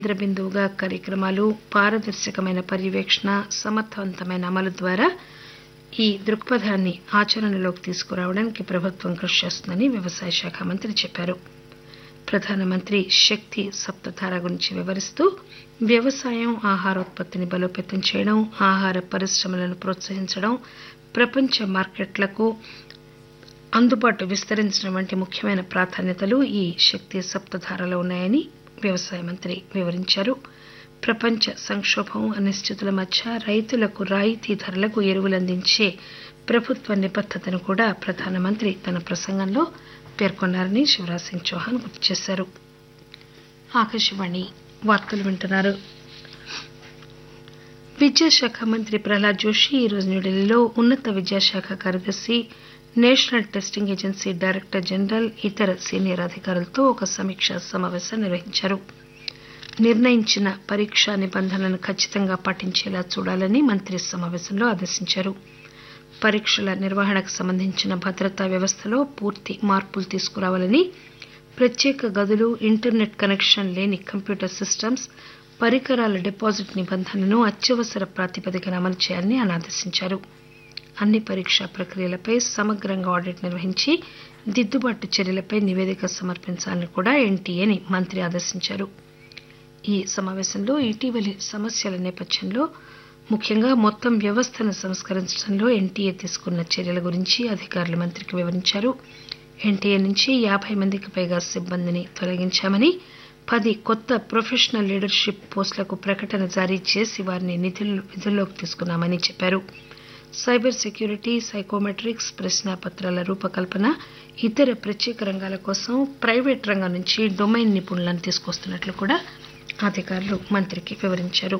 కేంద్ర బిందువుగా కార్యక్రమాలు పారదర్శకమైన పర్యవేక్షణ సమర్థవంతమైన అమలు ద్వారా ఈ దృక్పథాన్ని ఆచరణలోకి తీసుకురావడానికి ప్రభుత్వం కృషి చేస్తుందని వ్యవసాయ శాఖ మంత్రి చెప్పారు ప్రధానమంత్రి శక్తి సప్తధార గురించి వివరిస్తూ వ్యవసాయం ఆహారోత్పత్తిని బలోపేతం చేయడం ఆహార పరిశ్రమలను ప్రోత్సహించడం ప్రపంచ మార్కెట్లకు అందుబాటు విస్తరించడం వంటి ముఖ్యమైన ప్రాధాన్యతలు ఈ శక్తి సప్తధారలో ఉన్నాయని వ్యవసాయ మంత్రి వివరించారు ప్రపంచ సంక్షోభం అనిశ్చితుల మధ్య రైతులకు రాయితీ ధరలకు ఎరువులు అందించే ప్రభుత్వ నిబద్దతను కూడా ప్రధానమంత్రి తన ప్రసంగంలో పేర్కొన్నారని శివరాజ్ సింగ్ చౌహాన్ గుర్తు చేశారు ఆకాశవాణి వార్తలు వింటున్నారు విద్యాశాఖ మంత్రి ప్రహ్లాద్ జోషి ఈరోజు న్యూఢిల్లీలో ఉన్నత విద్యాశాఖ కార్యదర్శి national testing agency director general ఇతర సీనియర్ అధికారులతో ఒక సమీక్షా సమావేశం నిర్వహించారు నిర్ణయించిన పరీక్షా నిబంధనలను ఖచ్చితంగా పాటించేలా చూడాలని మంత్రి సమావేశంలో ఆదేశించారు పరీక్షల నిర్వహణకు సంబంధించిన భద్రతా వ్యవస్థలో పూర్తి మార్పులు తీసుకురావాలని ప్రత్యేక గదులు ఇంటర్నెట్ కనెక్షన్ లేని కంప్యూటర్ సిస్టమ్స్ పరికరాల డిపాజిట్ నిబంధనలను అత్యవసర ప్రాతిపదికన అమలు చేయాలని ఆయన ఆదేశించారు అన్ని పరీక్షా ప్రక్రియలపై సమగ్రంగా ఆడిట్ నిర్వహించి దిద్దుబాటు చర్యలపై నివేదిక సమర్పించాలని కూడా ఎన్టీఏని మంత్రి ఆదేశించారు ఈ సమావేశంలో ఇటీవలి సమస్యల నేపథ్యంలో ముఖ్యంగా మొత్తం వ్యవస్థను సంస్కరించడంలో ఎన్టీఏ తీసుకున్న చర్యల గురించి అధికారులు మంత్రికి వివరించారు ఎన్టీఏ నుంచి యాభై మందికి పైగా సిబ్బందిని తొలగించామని పది కొత్త ప్రొఫెషనల్ లీడర్షిప్ పోస్టులకు ప్రకటన జారీ చేసి వారిని విధుల్లోకి తీసుకున్నామని చెప్పారు సైబర్ సెక్యూరిటీ సైకోమెట్రిక్స్ ప్రశ్నాపత్రాల రూపకల్పన ఇతర ప్రత్యేక రంగాల కోసం ప్రైవేట్ రంగం నుంచి డొమైన్ నిపుణులను తీసుకొస్తున్నట్లు కూడా అధికారులు మంత్రికి వివరించారు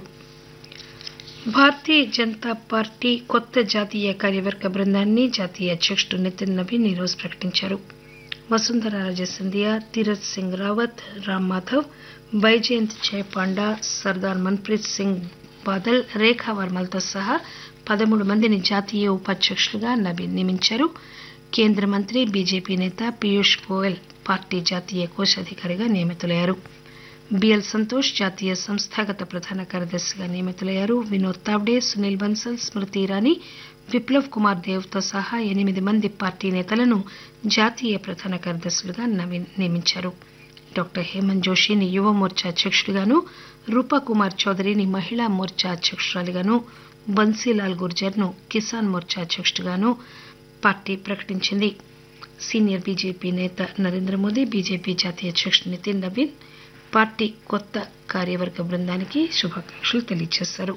భారతీయ జనతా పార్టీ కొత్త జాతీయ కార్యవర్గ బృందాన్ని జాతీయ అధ్యక్షుడు నితిన్ నవీన్ ఈరోజు ప్రకటించారు వసుంధర రాజే సింధియా తీరత్ సింగ్ రావత్ రామ్ మాధవ్ బైజయంత్ జయపాండా సర్దార్ మన్ప్రీత్ సింగ్ బాదల్ రేఖా వర్మలతో సహా పదమూడు మందిని జాతీయ ఉపాధ్యక్షులుగా నవీన్ నియమించారు కేంద్ర మంత్రి బీజేపీ నేత పీయూష్ గోయల్ పార్టీ జాతీయ కోశాధికారిగా నియమితులయ్యారు బిఎల్ సంతోష్ జాతీయ సంస్థాగత ప్రధాన కార్యదర్శిగా నియమితులయ్యారు వినోద్ తావ్డే సునీల్ బన్సల్ స్మృతి ఇరానీ విప్లవ్ కుమార్ దేవ్తో సహా ఎనిమిది మంది పార్టీ నేతలను జాతీయ ప్రధాన కార్యదర్శులుగా నవీన్ నియమించారు డాక్టర్ హేమంత్ జోషిని యువ మోర్చా అధ్యక్షుడిగాను రూపా కుమార్ చౌదరిని మహిళా మోర్చా అధ్యక్షురాలిగాను బన్సీలాల్ గుర్జర్ను కిసాన్ మోర్చా అధ్యక్షుడిగాను పార్టీ ప్రకటించింది సీనియర్ బీజేపీ నేత నరేంద్ర మోదీ బీజేపీ జాతీయ అధ్యక్షుడు నితిన్ నవీన్ పార్టీ కొత్త కార్యవర్గ బృందానికి శుభాకాంక్షలు తెలియజేశారు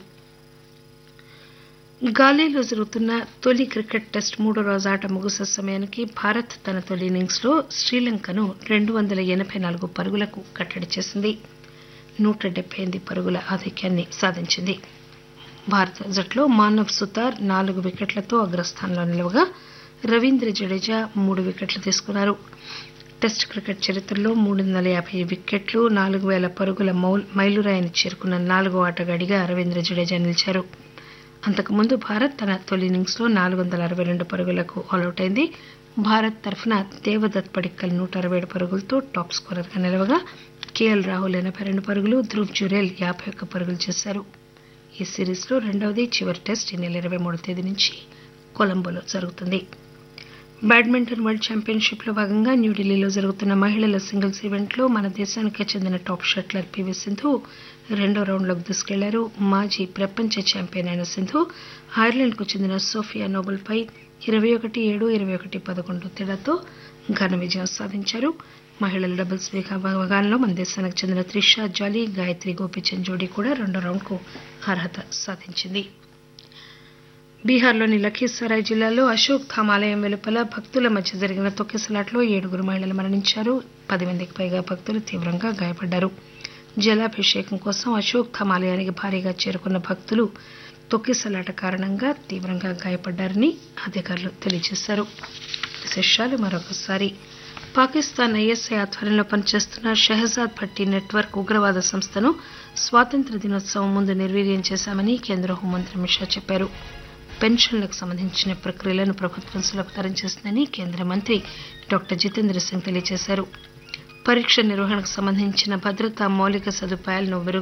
గాలేలో జరుగుతున్న తొలి క్రికెట్ టెస్ట్ మూడో రోజు ఆట ముగిసే సమయానికి భారత్ తన తొలి ఇన్నింగ్స్లో శ్రీలంకను రెండు వందల ఎనబై నాలుగు పరుగులకు కట్టడి చేసింది నూట డెబ్బై ఎనిమిది పరుగుల ఆధిక్యాన్ని సాధించింది భారత జట్లో మానవ్ సుతార్ నాలుగు వికెట్లతో అగ్రస్థానంలో నిలవగా రవీంద్ర జడేజా మూడు వికెట్లు తీసుకున్నారు టెస్ట్ క్రికెట్ చరిత్రలో మూడు వందల యాభై వికెట్లు నాలుగు వేల పరుగుల మౌల్ మైలురాయిని చేరుకున్న నాలుగో ఆటగాడిగా రవీంద్ర జడేజా నిలిచారు అంతకుముందు భారత్ తన తొలి ఇన్నింగ్స్లో నాలుగు వందల అరవై రెండు పరుగులకు ఆలౌట్ అయింది భారత్ తరఫున దేవదత్ పడిక్కల్ నూట అరవై ఏడు పరుగులతో టాప్ స్కోరర్గా నిలవగా కేఎల్ రాహుల్ ఎనభై రెండు పరుగులు ధ్రువ్ జురేల్ యాభై ఒక్క పరుగులు చేశారు ఈ సిరీస్లో రెండవది చివరి టెస్ట్ ఈ నెల ఇరవై మూడో తేదీ నుంచి కొలంబోలో జరుగుతుంది బ్యాడ్మింటన్ వరల్డ్ ఛాంపియన్షిప్లో భాగంగా న్యూఢిల్లీలో జరుగుతున్న మహిళల సింగిల్స్ ఈవెంట్లో మన దేశానికి చెందిన టాప్ షట్లర్ పివి సింధు రెండో రౌండ్లోకి దూసుకెళ్లారు మాజీ ప్రపంచ ఛాంపియన్ అయిన సింధు ఐర్లాండ్కు చెందిన సోఫియా నోబెల్పై ఇరవై ఒకటి ఏడు ఇరవై ఒకటి పదకొండు తేడాతో ఘన విజయం సాధించారు మహిళల డబుల్స్ విభాగంలో మన దేశానికి చెందిన త్రిషా జాలీ గాయత్రి గోపిచంద్ జోడీ కూడా రెండో రౌండ్కు అర్హత సాధించింది బీహార్లోని లఖీసరాయ్ జిల్లాలో అశోక్ ధామ్ ఆలయం వెలుపల భక్తుల మధ్య జరిగిన తొక్కిసలాట్లో ఏడుగురు మహిళలు మరణించారు పది మందికి పైగా భక్తులు తీవ్రంగా గాయపడ్డారు జలాభిషేకం కోసం అశోక్ ధామ్ ఆలయానికి భారీగా చేరుకున్న భక్తులు తొక్కిసలాట కారణంగా తీవ్రంగా గాయపడ్డారని అధికారులు తెలియజేశారు విశేషాలు మరొకసారి పాకిస్తాన్ ఐఎస్ఐ ఆధ్వర్యంలో పనిచేస్తున్న షెహజాద్ భట్టి నెట్వర్క్ ఉగ్రవాద సంస్థను స్వాతంత్ర దినోత్సవం ముందు నిర్వీర్యం చేశామని కేంద్ర హోంమంత్రి అమిత్ షా చెప్పారు పెన్షన్లకు సంబంధించిన ప్రక్రియలను ప్రభుత్వం సులభతరం చేస్తుందని కేంద్ర మంత్రి డాక్టర్ జితేంద్ర సింగ్ తెలియజేశారు పరీక్ష నిర్వహణకు సంబంధించిన భద్రతా మౌలిక సదుపాయాలను